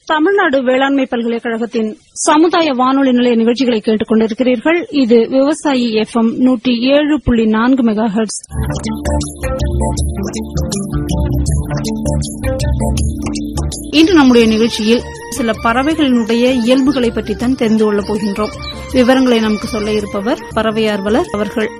தமிழ்நாடு வேளாண்மை பல்கலைக்கழகத்தின் சமுதாய வானொலி நிலைய நிகழ்ச்சிகளை கேட்டுக் கொண்டிருக்கிறீர்கள் இது விவசாயி எஃப்எம் நூற்றி ஏழு புள்ளி நான்கு மெகா ஹெர்ட்ஸ் இன்று நம்முடைய நிகழ்ச்சியில் சில பறவைகளினுடைய இயல்புகளை பற்றித்தான் தெரிந்து கொள்ளப் போகின்றோம் விவரங்களை நமக்கு சொல்ல இருப்பவர் பறவை ஆர்வலர் அவர்கள்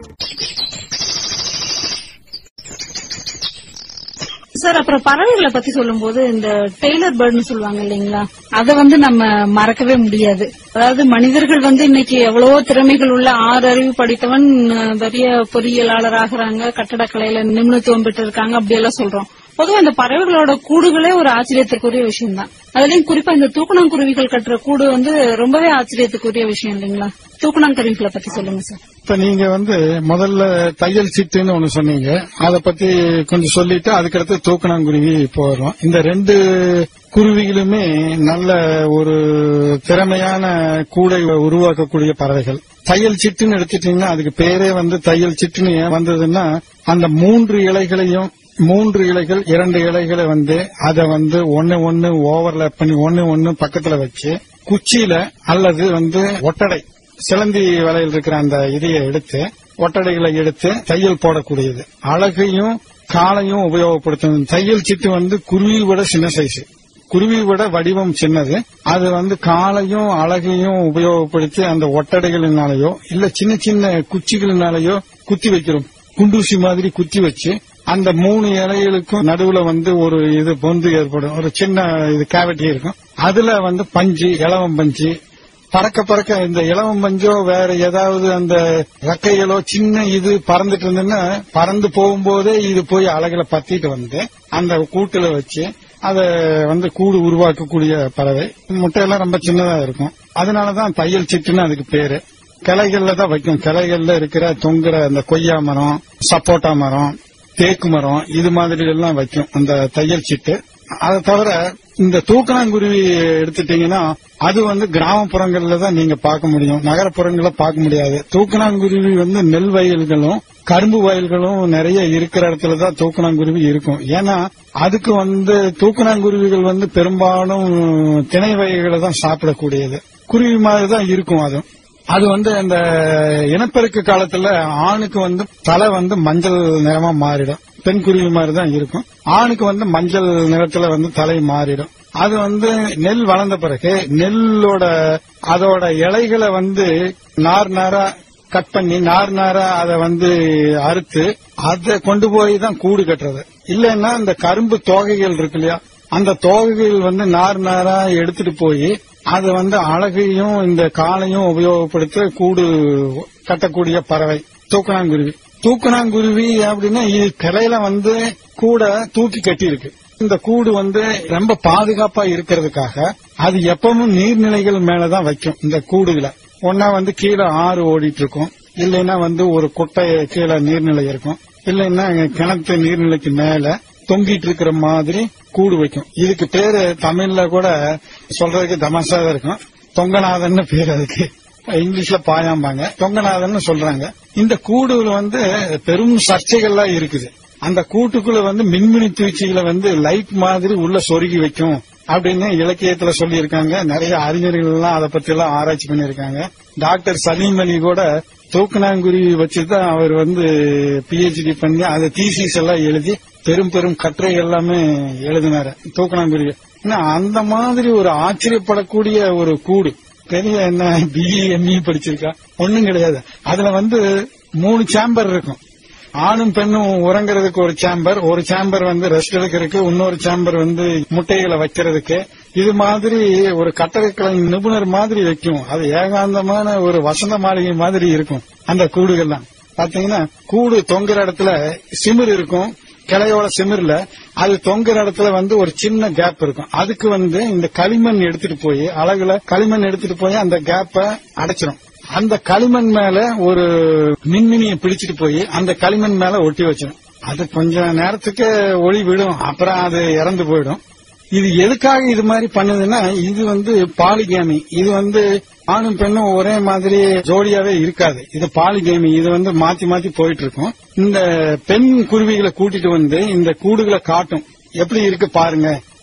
சார் அப்புறம் பறவைகளை பத்தி சொல்லும்போது இந்த டெய்லர் பேர்ட்னு சொல்லுவாங்க இல்லைங்களா அதை வந்து நம்ம மறக்கவே முடியாது அதாவது மனிதர்கள் வந்து இன்னைக்கு எவ்வளவோ திறமைகள் உள்ள ஆறு அறிவு படித்தவன் அஹ், பெரிய பொறியியலாளர் ஆகுறாங்க கட்டடக்கலையில நிபுணத்துவம் பெற்று இருக்காங்க அப்படியெல்லாம் சொல்றோம் பொதுவா இந்த பறவைகளோட கூடுகளே ஒரு ஆச்சரியத்துக்குரிய விஷயம் தான் அதுலயும் குறிப்பா இந்த தூக்குனாங்குருவிகள் கட்டுற கூடு வந்து ரொம்பவே ஆச்சரியத்துக்குரிய விஷயம் இல்லைங்களா தூக்குனாங்குருவிகளை பத்தி சொல்லுங்க சார் இப்ப நீங்க வந்து முதல்ல தையல் சிட்டுன்னு ஒண்ணு சொன்னீங்க அத பத்தி கொஞ்சம் சொல்லிட்டு அதுக்கடுத்து தூக்கணாங்குருவி போறோம் இந்த ரெண்டு குருவிகளுமே நல்ல ஒரு திறமையான கூடை உருவாக்கக்கூடிய பறவைகள் தையல் சிட்டுன்னு எடுத்துட்டீங்கன்னா அதுக்கு பேரே வந்து தையல் சிட்டுன்னு ஏன் வந்ததுன்னா அந்த மூன்று இலைகளையும் மூன்று இலைகள் இரண்டு இலைகளை வந்து அதை வந்து ஒன்னு ஒன்னு ஓவர்லேப் பண்ணி ஒன்னு ஒன்னு பக்கத்துல வச்சு குச்சியில அல்லது வந்து ஒட்டடை சிலந்தி வலையில் இருக்கிற அந்த இதையை எடுத்து ஒட்டடைகளை எடுத்து தையல் போடக்கூடியது அழகையும் காலையும் உபயோகப்படுத்தும் தையல் சிட்டு வந்து குருவி விட சின்ன சைஸ் குருவி விட வடிவம் சின்னது அது வந்து காலையும் அழகையும் உபயோகப்படுத்தி அந்த ஒட்டடைகளினாலேயோ இல்ல சின்ன சின்ன குச்சிகளினாலேயோ குத்தி வைக்கிறோம் குண்டூசி மாதிரி குத்தி வச்சு அந்த மூணு இலைகளுக்கும் நடுவுல வந்து ஒரு இது பொந்து ஏற்படும் ஒரு சின்ன இது கேவிட்டி இருக்கும் அதுல வந்து பஞ்சு இலவம் பஞ்சு பறக்க பறக்க இந்த இலவம் பஞ்சோ வேற ஏதாவது அந்த ரெக்கைகளோ சின்ன இது பறந்துட்டு இருந்ததுன்னா பறந்து போகும்போதே இது போய் அழகுல பத்திட்டு வந்து அந்த கூட்டுல வச்சு அத வந்து கூடு உருவாக்கக்கூடிய பறவை முட்டையெல்லாம் ரொம்ப சின்னதா இருக்கும் அதனாலதான் தையல் சிட்டுன்னு அதுக்கு பேரு கிளைகள்ல தான் வைக்கும் கிளைகள்ல இருக்கிற தொங்குற அந்த கொய்யா மரம் சப்போட்டா மரம் தேக்கு மரம் இது மாதிரி எல்லாம் வைக்கும் அந்த தையல் சிட்டு அதை தவிர இந்த தூக்கணாங்குருவி எடுத்துட்டீங்கன்னா அது வந்து கிராமப்புறங்கள்ல தான் நீங்க பார்க்க முடியும் நகரப்புறங்கள பார்க்க முடியாது தூக்கணாங்குருவி வந்து நெல் வயல்களும் கரும்பு வயல்களும் நிறைய இருக்கிற இடத்துல தான் தூக்கணாங்குருவி இருக்கும் ஏன்னா அதுக்கு வந்து தூக்கணாங்குருவிகள் வந்து பெரும்பாலும் திணை வகைகளை தான் சாப்பிடக்கூடியது குருவி மாதிரி தான் இருக்கும் அது அது வந்து அந்த இனப்பெருக்க காலத்துல ஆணுக்கு வந்து தலை வந்து மஞ்சள் நிறமா மாறிடும் பெண் குருவி மாதிரி தான் இருக்கும் ஆணுக்கு வந்து மஞ்சள் நிறத்துல வந்து தலை மாறிடும் அது வந்து நெல் வளர்ந்த பிறகு நெல்லோட அதோட இலைகளை வந்து நார் நாரா கட் பண்ணி நார் நாரா அதை வந்து அறுத்து அதை கொண்டு போய் தான் கூடு கட்டுறது இல்லைன்னா இந்த கரும்பு தோகைகள் இருக்கு இல்லையா அந்த தோகைகள் வந்து நார் நாரா எடுத்துட்டு போய் அது வந்து அழகையும் இந்த காலையும் உபயோகப்படுத்த கூடு கட்டக்கூடிய பறவை தூக்கணாங்குருவி தூக்கணாங்குருவி அப்படின்னா இது கிளையில வந்து கூட தூக்கி கட்டி இருக்கு இந்த கூடு வந்து ரொம்ப பாதுகாப்பா இருக்கிறதுக்காக அது எப்பவும் நீர்நிலைகள் மேலதான் வைக்கும் இந்த கூடுகளை ஒன்னா வந்து கீழே ஆறு ஓடிட்டு இருக்கும் இல்லைன்னா வந்து ஒரு குட்டை கீழே நீர்நிலை இருக்கும் இல்லைன்னா கிணத்து நீர்நிலைக்கு மேல தொங்கிட்டு இருக்கிற மாதிரி கூடு வைக்கும் இதுக்கு பேரு தமிழ்ல கூட சொல்றதுக்கு தமாஷா தான் இருக்கும் தொங்கநாதன்னு பேர் அதுக்கு இங்கிலீஷ்ல பாயாம்பாங்க தொங்கநாதன்னு சொல்றாங்க இந்த கூடுல வந்து பெரும் சர்ச்சைகள்லாம் இருக்குது அந்த கூட்டுக்குள்ள வந்து மின்மினி தூச்சிகளை வந்து லைட் மாதிரி உள்ள சொருகி வைக்கும் அப்படின்னு இலக்கியத்துல சொல்லியிருக்காங்க நிறைய அறிஞர்கள் எல்லாம் அதை பத்தி எல்லாம் ஆராய்ச்சி பண்ணியிருக்காங்க டாக்டர் சலீம் அலி கூட தூக்கணாங்குருவி வச்சுதான் அவர் வந்து பிஹெச்டி பண்ணி அதை தீசிஸ் எல்லாம் எழுதி பெரும் பெரும் கட்டுரை எல்லாமே எழுதினாரு தூக்கணாங்குருவி ஏன்னா அந்த மாதிரி ஒரு ஆச்சரியப்படக்கூடிய ஒரு கூடு பெரிய என்ன பிஇ எம்இ படிச்சிருக்கா ஒண்ணும் கிடையாது அதுல வந்து மூணு சேம்பர் இருக்கும் ஆணும் பெண்ணும் உறங்குறதுக்கு ஒரு சேம்பர் ஒரு சேம்பர் வந்து ரெஸ்ட் எடுக்கிறதுக்கு இன்னொரு சேம்பர் வந்து முட்டைகளை வைக்கிறதுக்கு இது மாதிரி ஒரு கட்டடக்கலை நிபுணர் மாதிரி வைக்கும் அது ஏகாந்தமான ஒரு வசந்த மாளிகை மாதிரி இருக்கும் அந்த கூடுகள்லாம் பாத்தீங்கன்னா கூடு தொங்குற இடத்துல சிமிர் இருக்கும் கிளையோட சிமிர்ல அது தொங்குற இடத்துல வந்து ஒரு சின்ன கேப் இருக்கும் அதுக்கு வந்து இந்த களிமண் எடுத்துட்டு போய் அழகுல களிமண் எடுத்துட்டு போய் அந்த கேப்ப அடைச்சிரும் அந்த களிமண் மேல ஒரு மின்மினியை பிடிச்சிட்டு போய் அந்த களிமண் மேல ஒட்டி வச்சிடும் அது கொஞ்ச நேரத்துக்கு ஒளி விடும் அப்புறம் அது இறந்து போயிடும் இது எதுக்காக இது மாதிரி பண்ணுதுன்னா இது வந்து பாலிகேமி இது வந்து ஆணும் பெண்ணும் ஒரே மாதிரி ஜோடியாவே இருக்காது இது பாலிகேமி இது வந்து மாத்தி மாத்தி போயிட்டு இருக்கும் இந்த பெண் குருவிகளை கூட்டிட்டு வந்து இந்த கூடுகளை காட்டும் எப்படி இருக்கு பாருங்க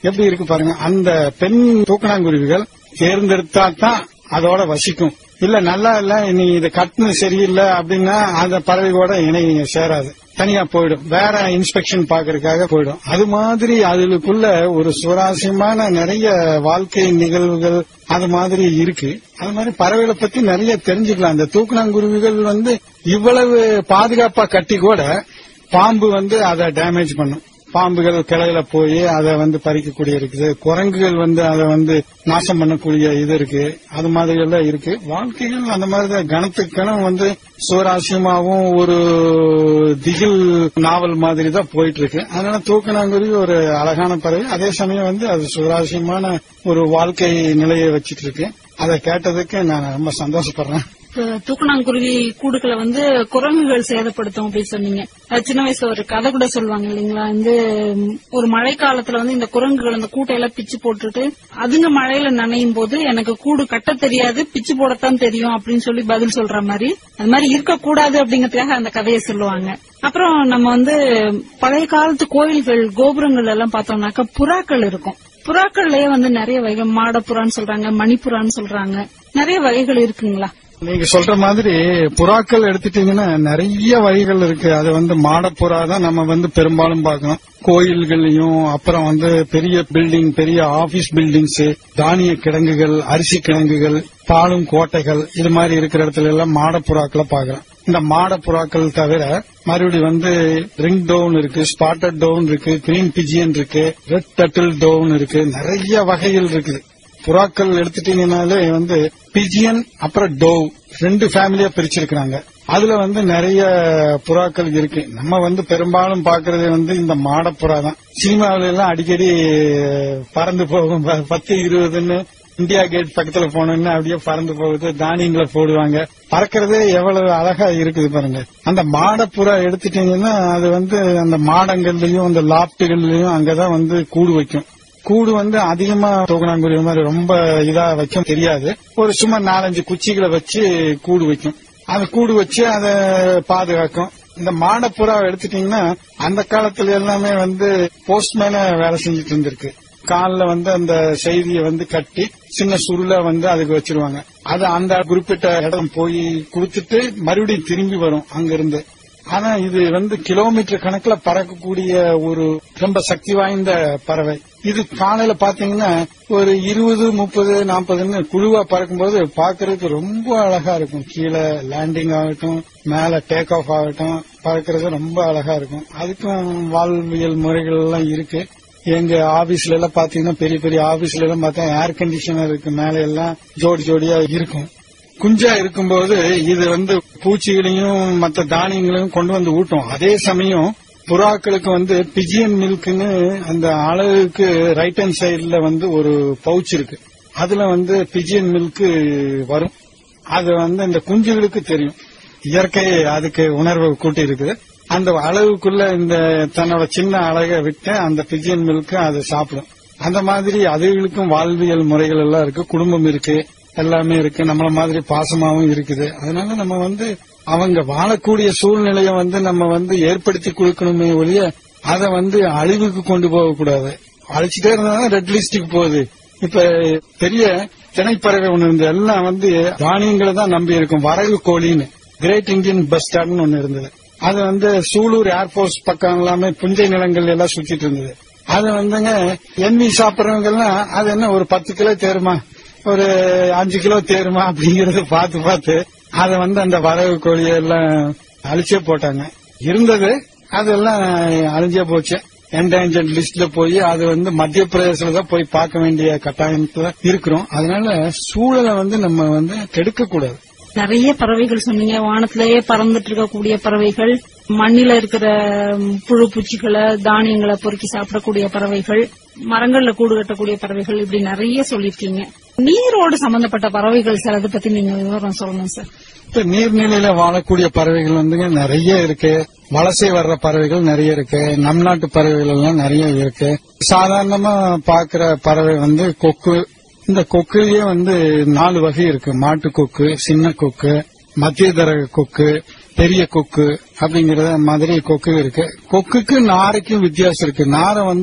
எப்படி இருக்கு பாருங்க அந்த பெண் தூக்கணாங்குருவிகள் தேர்ந்தெடுத்தா தான் அதோட வசிக்கும் இல்ல நல்லா இல்ல நீ இது கட்டுனது சரியில்லை அப்படின்னா அந்த பறவையோட இணை சேராது தனியா போயிடும் வேற இன்ஸ்பெக்ஷன் பாக்குறதுக்காக போயிடும் அது மாதிரி அதுக்குள்ள ஒரு சுவாரஸ்யமான நிறைய வாழ்க்கை நிகழ்வுகள் அது மாதிரி இருக்கு அது மாதிரி பறவைகளை பத்தி நிறைய தெரிஞ்சுக்கலாம் அந்த தூக்கணாங்குருவிகள் வந்து இவ்வளவு பாதுகாப்பா கட்டி கூட பாம்பு வந்து அதை டேமேஜ் பண்ணும் பாம்புகள் கிளையில போய் அதை வந்து பறிக்கக்கூடிய இருக்குது குரங்குகள் வந்து அதை வந்து நாசம் பண்ணக்கூடிய இது இருக்கு அது மாதிரி எல்லாம் இருக்கு வாழ்க்கைகள் அந்த மாதிரி தான் கணத்துக்கு கணம் வந்து சுவராசியமாவும் ஒரு திகில் நாவல் மாதிரி தான் போயிட்டு இருக்கு அதனால தூக்கணாங்குருவி ஒரு அழகான பறவை அதே சமயம் வந்து அது சுவராசியமான ஒரு வாழ்க்கை நிலையை வச்சிட்டு இருக்கு அதை கேட்டதுக்கு நான் ரொம்ப சந்தோஷப்படுறேன் இப்ப தூக்கணாங்குருவி கூடுகளை வந்து குரங்குகள் சேதப்படுத்தும் அப்படின்னு சொன்னீங்க அது சின்ன வயசுல ஒரு கதை கூட சொல்லுவாங்க இல்லைங்களா வந்து ம், ஒரு மழை காலத்துல வந்து இந்த குரங்குகள் அந்த கூட்டையெல்லாம் பிச்சு போட்டுட்டு அதுங்க மழையில நனையும் போது எனக்கு கூடு கட்ட தெரியாது பிச்சு போடத்தான் தெரியும் அப்படின்னு சொல்லி பதில் சொல்ற மாதிரி அது மாதிரி இருக்கக்கூடாது அப்படிங்கறதுக்காக அந்த கதையை சொல்லுவாங்க அப்புறம் நம்ம வந்து பழைய காலத்து கோயில்கள் கோபுரங்கள் எல்லாம் பார்த்தோம்னாக்கா புறாக்கள் இருக்கும் புறாக்கள்லயே வந்து நிறைய வகை மாடப்புறான்னு சொல்றாங்க மணிப்புறான்னு சொல்றாங்க நிறைய வகைகள் இருக்குங்களா நீங்க சொல்ற மாதிரி புறாக்கள் எடுத்துட்டீங்கன்னா நிறைய வகைகள் இருக்கு அது வந்து மாடப்புறா தான் நம்ம வந்து பெரும்பாலும் பார்க்கணும் கோயில்கள்லயும் அப்புறம் வந்து பெரிய பில்டிங் பெரிய ஆபீஸ் பில்டிங்ஸ் தானிய கிடங்குகள் அரிசி கிடங்குகள் பாலும் கோட்டைகள் இது மாதிரி இருக்கிற இடத்துல எல்லாம் மாடப்புறாக்களை பார்க்கலாம் இந்த மாடப்புறாக்கள் தவிர மறுபடி வந்து ரிங் டவுன் இருக்கு ஸ்பாட்டட் டவுன் இருக்கு கிரீன் பிஜியன் இருக்கு ரெட் டட்டில் டவுன் இருக்கு நிறைய வகைகள் இருக்குது புறாக்கள் எடுத்துட்டீங்கனாலே வந்து பிஜியன் அப்புறம் டோவ் ரெண்டு ஃபேமிலியா பிரிச்சிருக்கிறாங்க அதுல வந்து நிறைய புறாக்கள் இருக்கு நம்ம வந்து பெரும்பாலும் பாக்குறது வந்து இந்த மாடப்புறா தான் சினிமாவில எல்லாம் அடிக்கடி பறந்து போகும் ப- பத்து இருபதுன்னு இந்தியா கேட் பக்கத்துல போனோம்னா அப்படியே பறந்து போகுது தானியங்களை போடுவாங்க பறக்கிறதே எவ்வளவு அழகா இருக்குது பாருங்க அந்த மாடப்புறா எடுத்துட்டீங்கன்னா அது வந்து அந்த மாடங்கள்லயும் அந்த லாப்டுகள்லயும் அங்கதான் வந்து கூடு வைக்கும் கூடு வந்து அதிகமா தூக்கணாங்குருவி மாதிரி ரொம்ப இதா வைக்க தெரியாது ஒரு சும்மா நாலஞ்சு குச்சிகளை வச்சு கூடு வைக்கும் அந்த கூடு வச்சு அதை பாதுகாக்கும் இந்த மாடப்புறா எடுத்துட்டீங்கன்னா அந்த காலத்துல எல்லாமே வந்து போஸ்ட்மேன வேலை செஞ்சுட்டு இருந்திருக்கு கால்ல வந்து அந்த செய்தியை வந்து கட்டி சின்ன சுருள வந்து அதுக்கு வச்சிருவாங்க அது அந்த குறிப்பிட்ட இடம் போய் கொடுத்துட்டு மறுபடியும் திரும்பி வரும் அங்கிருந்து ஆனா இது வந்து கிலோமீட்டர் கணக்குல பறக்கக்கூடிய ஒரு ரொம்ப சக்தி வாய்ந்த பறவை இது காலையில பாத்தீங்கன்னா ஒரு இருபது முப்பது நாற்பதுன்னு குழுவா பறக்கும்போது பாக்குறதுக்கு ரொம்ப அழகா இருக்கும் கீழே லேண்டிங் ஆகட்டும் மேல டேக் ஆஃப் ஆகட்டும் பறக்கிறது ரொம்ப அழகா இருக்கும் அதுக்கும் வாழ்வியல் முறைகள் எல்லாம் இருக்கு எங்க ஆபீஸ்ல எல்லாம் பாத்தீங்கன்னா பெரிய பெரிய ஆபீஸ்ல எல்லாம் பார்த்தா ஏர் கண்டிஷனர் இருக்கு மேல எல்லாம் ஜோடி ஜோடியா இருக்கும் குஞ்சா இருக்கும்போது இது வந்து பூச்சிகளையும் மற்ற தானியங்களையும் கொண்டு வந்து ஊட்டும் அதே சமயம் புறாக்களுக்கு வந்து பிஜியன் மில்க்னு அந்த அளவுக்கு ரைட் ஹேண்ட் சைடுல வந்து ஒரு பவுச் இருக்கு அதுல வந்து பிஜியன் மில்க் வரும் அது வந்து இந்த குஞ்சுகளுக்கு தெரியும் இயற்கை அதுக்கு உணர்வை கூட்டி இருக்குது அந்த அளவுக்குள்ள இந்த தன்னோட சின்ன அழகை விட்டு அந்த பிஜியன் மில்க் அது சாப்பிடும் அந்த மாதிரி அதுகளுக்கும் வாழ்வியல் முறைகள் எல்லாம் இருக்கு குடும்பம் இருக்கு எல்லாமே இருக்கு நம்மள மாதிரி பாசமாவும் இருக்குது அதனால நம்ம வந்து அவங்க வாழக்கூடிய சூழ்நிலையை வந்து நம்ம வந்து ஏற்படுத்தி கொடுக்கணுமே ஒழிய அதை வந்து அழிவுக்கு கொண்டு போக கூடாது அழிச்சிட்டே இருந்தா ரெட் லிஸ்டுக்கு போகுது இப்ப பெரிய திணைப்பறவை ஒண்ணு இருந்தது எல்லாம் வந்து தானியங்களை தான் நம்பி இருக்கும் வரகு கோழின்னு கிரேட் இந்தியன் பஸ் ஸ்டாண்ட்னு ஒண்ணு இருந்தது அது வந்து சூலூர் ஏர்போர்ட் பக்கம் எல்லாமே புஞ்சை நிலங்கள் எல்லாம் சுத்திட்டு இருந்தது அது வந்துங்க என்வி சாப்பிடுறவங்க எல்லாம் அது என்ன ஒரு பத்து கிலோ தேருமா ஒரு அஞ்சு கிலோ தேருமா அப்படிங்கறத பார்த்து பார்த்து அதை வந்து அந்த வரகு கோழியை எல்லாம் அழிச்சே போட்டாங்க இருந்தது அதெல்லாம் அழிஞ்சே போச்சு என்டேஞ்சர்ட் லிஸ்ட்ல போய் அது வந்து மத்திய பிரதேசல தான் போய் பார்க்க வேண்டிய கட்டாயத்துல இருக்கிறோம் அதனால சூழலை வந்து நம்ம வந்து கெடுக்க கூடாது நிறைய பறவைகள் சொன்னீங்க வானத்திலேயே பறந்துட்டு இருக்கக்கூடிய பறவைகள் மண்ணில இருக்கிற ம், புழு பூச்சிகளை தானியங்களை பொறுக்கி சாப்பிடக்கூடிய பறவைகள் மரங்கள்ல கூடு கட்டக்கூடிய பறவைகள் இப்படி நிறைய சொல்லிருக்கீங்க நீரோடு சம்பந்தப்பட்ட பறவைகள் சிலது பத்தி நீங்க விவரம் சொல்லணும் சார் இப்ப நீர்நிலையில வாழக்கூடிய பறவைகள் வந்துங்க நிறைய இருக்கு வலசை வர்ற பறவைகள் நிறைய இருக்கு நம் நாட்டு பறவைகள் எல்லாம் நிறைய இருக்கு சாதாரணமா பாக்குற பறவை வந்து கொக்கு இந்த கொக்குலயே வந்து நாலு வகை இருக்கு மாட்டு கொக்கு சின்ன கொக்கு மத்திய தர கொக்கு பெரிய கொக்கு அப்படிங்கறத மாதிரி கொக்கு இருக்கு கொக்குக்கு நாரைக்கும் வித்தியாசம் இருக்கு நாரை வந்து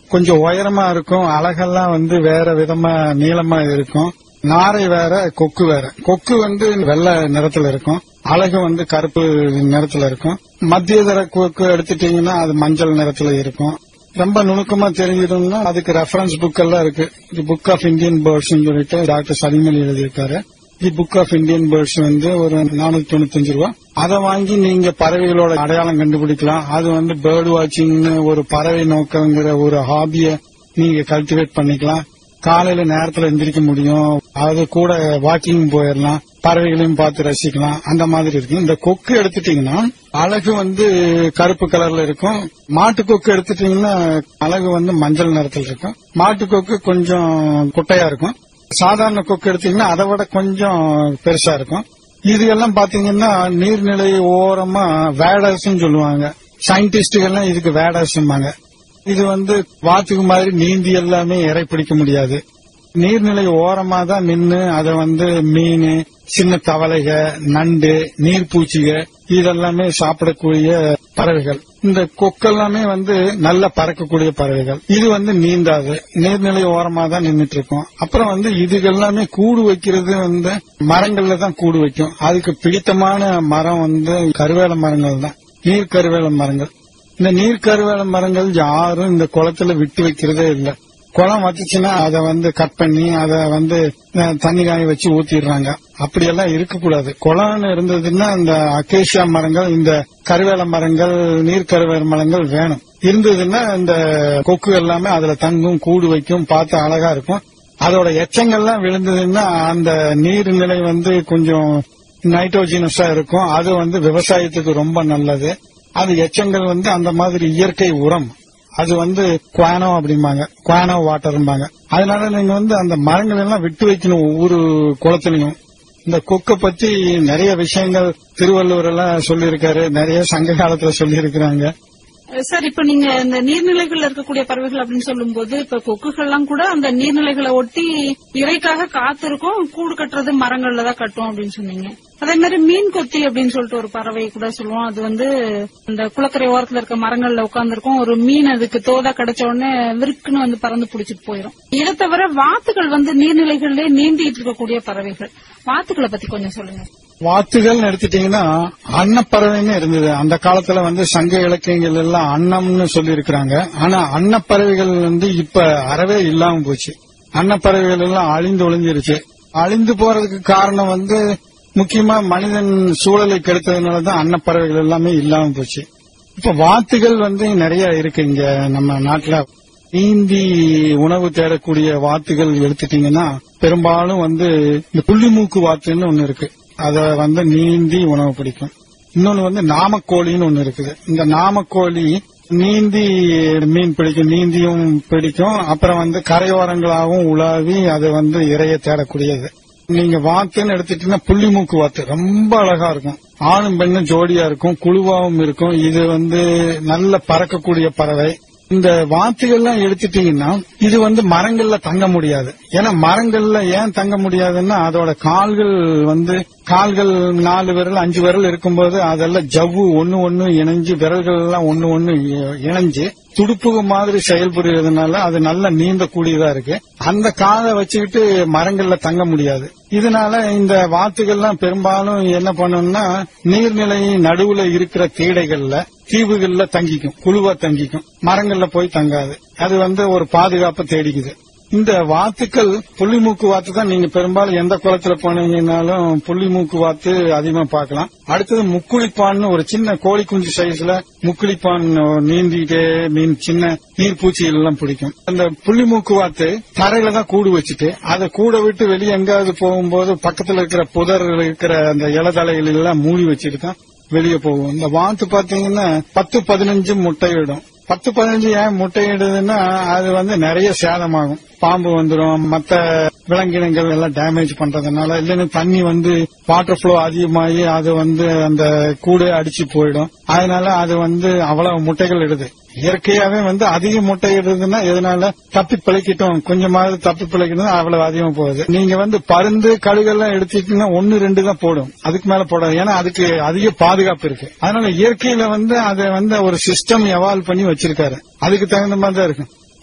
கொஞ்சம் உயரமா இருக்கும் அழகெல்லாம் வந்து வேற விதமா நீளமா இருக்கும் நாரை வேற கொக்கு வேற கொக்கு வந்து வெள்ளை நிறத்துல இருக்கும் அழகு வந்து கருப்பு நிறத்துல இருக்கும் மத்திய தர கொக்கு எடுத்துட்டீங்கன்னா அது மஞ்சள் நிறத்துல இருக்கும் ரொம்ப நுணுக்கமா தெரிஞ்சிடணும்னா அதுக்கு ரெஃபரன்ஸ் புக் எல்லாம் இருக்கு the book of Indian birds சொல்லிட்டு டாக்டர் சலிமலி எழுதியிருக்காரு the book of Indian birds வந்து ஒரு நானூத்தி தொண்ணூத்தஞ்சு ரூபா அதை வாங்கி நீங்க பறவைகளோட அடையாளம் கண்டுபிடிக்கலாம் அது வந்து பேர்டு வாட்சிங்னு ஒரு பறவை நோக்கங்கிற ஒரு ஹாபிய நீங்க கல்டிவேட் பண்ணிக்கலாம் காலையில நேரத்துல எந்திரிக்க முடியும் அது கூட வாக்கிங் போயிடலாம் பறவைகளையும் பார்த்து ரசிக்கலாம் அந்த மாதிரி இருக்கு இந்த கொக்கு எடுத்துட்டீங்கன்னா அழகு வந்து கருப்பு கலர்ல இருக்கும் மாட்டு கொக்கு எடுத்துட்டீங்கன்னா அழகு வந்து மஞ்சள் நிறத்தில் இருக்கும் மாட்டு கொக்கு கொஞ்சம் குட்டையா இருக்கும் சாதாரண கொக்கு எடுத்தீங்கன்னா அதை விட கொஞ்சம் பெருசா இருக்கும் இது எல்லாம் பாத்தீங்கன்னா நீர்நிலை ஓரமா வேடர்ஸ் சொல்லுவாங்க சயின்டிஸ்டுகள்லாம் இதுக்கு வேடர்ஸ்ம்பாங்க இது வந்து வாத்துக்கு மாதிரி நீந்தி எல்லாமே இறை பிடிக்க முடியாது நீர்நிலை ஓரமா தான் நின்னு அதை வந்து மீன் சின்ன தவளைக நண்டு நீர்ப்பூச்சிக இதெல்லாமே சாப்பிடக்கூடிய பறவைகள் இந்த கொக்கெல்லாமே வந்து நல்ல பறக்கக்கூடிய பறவைகள் இது வந்து நீந்தாது நீர்நிலை ஓரமா தான் நின்னுட்டு இருக்கும் அப்புறம் வந்து இதுகள் எல்லாமே கூடு வைக்கிறது வந்து மரங்கள்ல தான் கூடு வைக்கும் அதுக்கு பிடித்தமான மரம் வந்து கருவேல மரங்கள் தான் நீர் கருவேல மரங்கள் இந்த நீர் கருவேல மரங்கள் யாரும் இந்த குளத்துல விட்டு வைக்கிறதே இல்ல குளம் வச்சுச்சுன்னா அதை வந்து கட் பண்ணி அதை வந்து அஹ், தண்ணி காய வச்சு ஊத்திடுறாங்க அப்படியெல்லாம் இருக்கக்கூடாது குளம்னு இருந்ததுன்னா இந்த அக்கேஷியா மரங்கள் இந்த கருவேல மரங்கள் நீர் கருவேல மரங்கள் வேணும் இருந்ததுன்னா இந்த கொக்கு எல்லாமே அதுல தங்கும் கூடு வைக்கும் பார்த்து அழகா இருக்கும் அதோட எச்சங்கள்லாம் விழுந்ததுன்னா அந்த நீர்நிலை வந்து கொஞ்சம் நைட்ரோஜினஸா இருக்கும் அது வந்து விவசாயத்துக்கு ரொம்ப நல்லது அது எச்சங்கள் வந்து அந்த மாதிரி இயற்கை உரம் அது வந்து குவானோ அப்படிம்பாங்க குவானோ வாட்டர்ம்பாங்க அதனால நீங்க வந்து அந்த மரங்கள் எல்லாம் விட்டு வைக்கணும் ஒவ்வொரு குளத்திலையும் இந்த கொக்கை பத்தி நிறைய விஷயங்கள் திருவள்ளுவர் எல்லாம் சொல்லியிருக்காரு நிறைய சங்க காலத்துல சொல்லியிருக்கிறாங்க சார் இப்ப நீங்க இந்த நீர்நிலைகள்ல இருக்கக்கூடிய பறவைகள் அப்படின்னு சொல்லும்போது இப்ப கொக்குகள்லாம் கூட அந்த நீர்நிலைகளை ஒட்டி இறைக்காக காத்திருக்கும் கூடு கட்டுறது மரங்கள்ல தான் கட்டும் அப்படின்னு சொன்னீங்க அதே மாதிரி மீன் கொத்தி அப்படின்னு சொல்லிட்டு ஒரு பறவை கூட சொல்லுவோம் அது வந்து இந்த குளக்கரை ஓரத்துல இருக்க மரங்கள்ல உட்கார்ந்துருக்கும் ஒரு மீன் அதுக்கு தோதா கிடைச்ச உடனே விருக்குன்னு வந்து பறந்து பிடிச்சிட்டு போயிடும் இதை தவிர வாத்துகள் வந்து நீர்நிலைகள்லயே நீந்திட்டு இருக்கக்கூடிய பறவைகள் வாத்துக்களை பத்தி கொஞ்சம் சொல்லுங்க வாத்துகள் எடுத்துட்டீங்கன்னா அன்னப்பறவைன்னு இருந்தது அந்த காலத்துல வந்து சங்க இலக்கியங்கள் எல்லாம் அன்னம்னு சொல்லி இருக்கிறாங்க ஆனா அன்னப்பறவைகள் வந்து இப்ப அறவே இல்லாம போச்சு அன்னப்பறவைகள் எல்லாம் அழிந்து ஒளிஞ்சிருச்சு அழிந்து போறதுக்கு காரணம் வந்து முக்கியமா மனிதன் சூழலை கெடுத்ததுனால தான் அன்னப்பறவைகள் எல்லாமே இல்லாம போச்சு இப்ப வாத்துகள் வந்து நிறைய இருக்கு இங்க நம்ம நாட்டுல நீந்தி உணவு தேடக்கூடிய வாத்துகள் எடுத்துட்டீங்கன்னா பெரும்பாலும் வந்து இந்த புள்ளிமூக்கு வாத்துன்னு ஒண்ணு இருக்கு அத வந்து நீந்தி உணவு பிடிக்கும் இன்னொன்னு வந்து நாமக்கோழின்னு ஒண்ணு இருக்குது இந்த நாமக்கோழி நீந்தி மீன் பிடிக்கும் நீந்தியும் பிடிக்கும் அப்புறம் வந்து கரையோரங்களாகவும் உலாவி அது வந்து இறைய தேடக்கூடியது நீங்க வாத்துன்னு எடுத்துட்டீங்கன்னா புள்ளிமூக்கு வாத்து ரொம்ப அழகா இருக்கும் ஆணும் பெண்ணும் ஜோடியா இருக்கும் குழுவாவும் இருக்கும் இது வந்து நல்ல பறக்கக்கூடிய பறவை இந்த வாத்துகள்லாம் எடுத்துட்டீங்கன்னா இது வந்து மரங்கள்ல தங்க முடியாது ஏன்னா மரங்கள்ல ஏன் தங்க முடியாதுன்னா அதோட கால்கள் வந்து கால்கள் நாலு விரல் அஞ்சு விரல் இருக்கும்போது அதெல்லாம் ஜவ்வு ஒண்ணு ஒண்ணு இணைஞ்சு விரல்கள் எல்லாம் ஒண்ணு ஒண்ணு இ- இணைஞ்சு துடுப்புக மாதிரி செயல்புரியறதுனால அது நல்ல நீந்தக்கூடியதா இருக்கு அந்த காலை வச்சுக்கிட்டு மரங்கள்ல தங்க முடியாது இதனால இந்த வாத்துகள்லாம் பெரும்பாலும் என்ன பண்ணணும்னா நீர்நிலை நடுவுல இருக்கிற தீடைகள்ல தீவுகள்ல தங்கிக்கும் குழுவா தங்கிக்கும் மரங்கள்ல போய் தங்காது அது வந்து ஒரு பாதுகாப்பை தேடிக்குது இந்த வாத்துக்கள் புள்ளிமூக்கு வாத்து தான் நீங்க பெரும்பாலும் எந்த குளத்துல போனீங்கன்னாலும் புள்ளிமூக்கு வாத்து அதிகமா பார்க்கலாம் அடுத்தது முக்குளிப்பான்னு ஒரு சின்ன கோழி குஞ்சு சைஸ்ல முக்குளிப்பான் நீந்திட்டே மீன் சின்ன நீர்ப்பூச்சிகள் எல்லாம் பிடிக்கும் அந்த புள்ளிமூக்கு வாத்து தரையில தான் கூடு வச்சுட்டு அதை கூட விட்டு வெளியே எங்காவது போகும்போது பக்கத்துல இருக்கிற புதர் இருக்கிற அந்த இலதலைகள் எல்லாம் மூடி வச்சுட்டு தான் வெளியே போகும் இந்த வாத்து பாத்தீங்கன்னா பத்து பதினஞ்சு முட்டையிடும் பத்து பதினஞ்சு ஏன் முட்டையிடுதுன்னா அது வந்து நிறைய சேதமாகும் பாம்பு வந்துடும் மத்த விலங்கினங்கள் எல்லாம் டேமேஜ் பண்றதுனால இல்லைன்னா தண்ணி வந்து வாட்டர் ஃப்ளோ அதிகமாகி அது வந்து அந்த கூடை அடிச்சு போயிடும் அதனால அது வந்து அவ்வளவு முட்டைகள் இடுது இயற்கையாவே வந்து அதிக முட்டை இடுறதுன்னா எதனால தப்பி பிழைக்கட்டும் கொஞ்சமாவது தப்பி பிழைக்கணும் அவ்வளவு அதிகமா போகுது நீங்க வந்து பருந்து கழுகெல்லாம் எடுத்துட்டீங்கன்னா ஒன்னு ரெண்டு தான் போடும் அதுக்கு மேல போடாது ஏன்னா அதுக்கு அதிக பாதுகாப்பு இருக்கு அதனால இயற்கையில வந்து அதை வந்து ஒரு சிஸ்டம் எவால்வ் பண்ணி வச்சிருக்காரு அதுக்கு தகுந்த மாதிரி தான் இருக்கு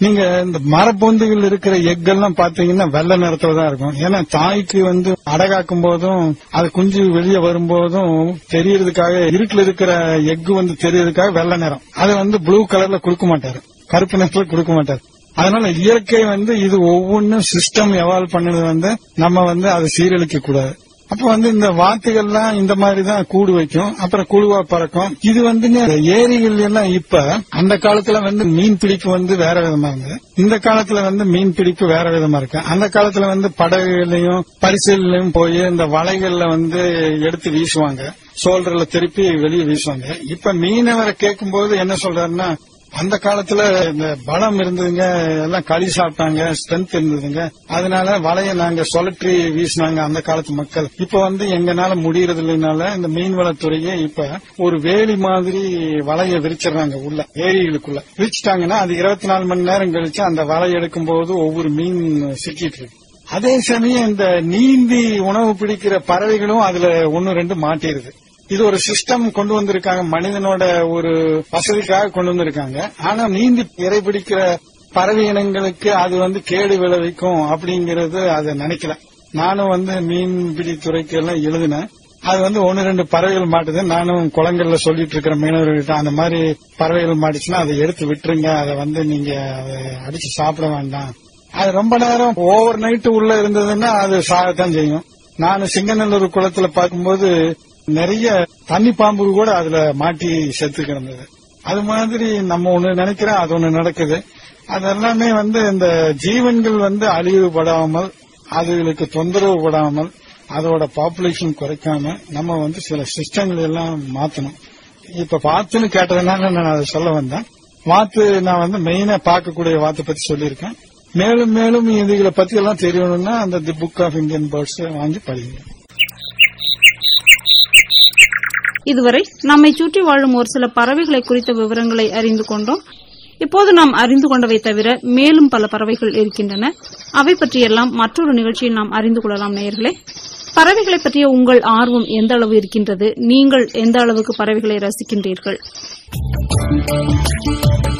நீங்க இந்த மரப்பொந்துகள் இருக்கிற எக்கெல்லாம் பாத்தீங்கன்னா வெள்ளை நிறத்துல தான் இருக்கும் ஏன்னா தாய்க்கு வந்து அடகாக்கும் போதும் அது குஞ்சு வெளியே வரும்போதும் தெரியறதுக்காக இருட்டுல இருக்கிற எக்கு வந்து தெரியறதுக்காக வெள்ளை நிறம் அதை வந்து ப்ளூ கலர்ல கொடுக்க மாட்டாரு கருப்பு நிறத்துல கொடுக்க மாட்டாரு அதனால இயற்கை வந்து இது ஒவ்வொன்றும் சிஸ்டம் எவால்வ் பண்ணது வந்து நம்ம வந்து அதை சீரழிக்க கூடாது அப்ப வந்து இந்த வாத்துகள்லாம் இந்த மாதிரி தான் கூடு வைக்கும் அப்புறம் குழுவா பறக்கும் இது வந்துங்க ஏரிகள் எல்லாம் இப்ப அந்த காலத்துல வந்து மீன் பிடிப்பு வந்து வேற விதமா இருந்தது இந்த காலத்துல வந்து மீன் பிடிப்பு வேற விதமா இருக்கு அந்த காலத்துல வந்து படகுலையும் பரிசல்லையும் போய் இந்த வலைகள்ல வந்து எடுத்து வீசுவாங்க சோல்டர்ல திருப்பி வெளியே வீசுவாங்க இப்ப மீனவரை கேட்கும்போது என்ன சொல்றாருன்னா அந்த காலத்துல இந்த பலம் இருந்ததுங்க எல்லாம் களி சாப்பிட்டாங்க ஸ்ட்ரென்த் இருந்ததுங்க அதனால வலைய நாங்க சுழற்றி வீசினாங்க அந்த காலத்து மக்கள் இப்ப வந்து எங்கனால முடியறது இல்லைனால இந்த மீன்வளத்துறையே இப்ப ஒரு வேலி மாதிரி வலைய விரிச்சிடுறாங்க உள்ள ஏரிகளுக்குள்ள விரிச்சிட்டாங்கன்னா அது இருபத்தி நாலு மணி நேரம் கழிச்சு அந்த வலை எடுக்கும் போது ஒவ்வொரு மீன் சிக்கிட்டு இருக்கு அதே சமயம் இந்த நீந்தி உணவு பிடிக்கிற பறவைகளும் அதுல ஒன்னு ரெண்டு மாட்டிருது இது ஒரு சிஸ்டம் கொண்டு வந்திருக்காங்க மனிதனோட ஒரு வசதிக்காக கொண்டு வந்திருக்காங்க ஆனா நீந்தி இறை பிடிக்கிற பறவை இனங்களுக்கு அது வந்து கேடு விளைவிக்கும் அப்படிங்கறது அதை நினைக்கல நானும் வந்து மீன்பிடி துறைக்கு எல்லாம் எழுதினேன் அது வந்து ஒன்னு ரெண்டு பறவைகள் மாட்டுது நானும் குளங்கள்ல சொல்லிட்டு இருக்கிற மீனவர்கள்ட்ட அந்த மாதிரி பறவைகள் மாட்டுச்சுன்னா அதை எடுத்து விட்டுருங்க அதை வந்து நீங்க அதை அடிச்சு சாப்பிட வேண்டாம் அது ரொம்ப நேரம் ஓவர் நைட் உள்ள இருந்ததுன்னா அது சாகத்தான் செய்யும் நான் சிங்கநல்லூர் குளத்துல பார்க்கும்போது நிறைய தண்ணி பாம்பு கூட அதுல மாட்டி செத்து கிடந்தது அது மாதிரி நம்ம ஒண்ணு நினைக்கிறோம் அது ஒண்ணு நடக்குது அது எல்லாமே வந்து இந்த ஜீவன்கள் வந்து அழிவுபடாமல் அதுகளுக்கு தொந்தரவு படாமல் அதோட பாப்புலேஷன் குறைக்காம நம்ம வந்து சில சிஸ்டங்கள் எல்லாம் மாத்தணும் இப்ப வாத்துன்னு கேட்டதுனால நான் அதை சொல்ல வந்தேன் வாத்து நான் வந்து மெயினா பார்க்கக்கூடிய வாத்தை பத்தி சொல்லியிருக்கேன் மேலும் மேலும் இதுகளை பத்தி எல்லாம் தெரியணும்னா அந்த the book of Indian birds வாங்கி படிங்க இதுவரை நம்மை சுற்றி வாழும் ஒரு சில பறவைகளை குறித்த விவரங்களை அறிந்து கொண்டோம் இப்போது நாம் அறிந்து கொண்டவை தவிர மேலும் பல பறவைகள் இருக்கின்றன அவை பற்றியெல்லாம் மற்றொரு நிகழ்ச்சியில் நாம் அறிந்து கொள்ளலாம் நேயர்களே பறவைகளை பற்றிய உங்கள் ஆர்வம் எந்த அளவு இருக்கின்றது நீங்கள் எந்த அளவுக்கு பறவைகளை ரசிக்கின்றீர்கள்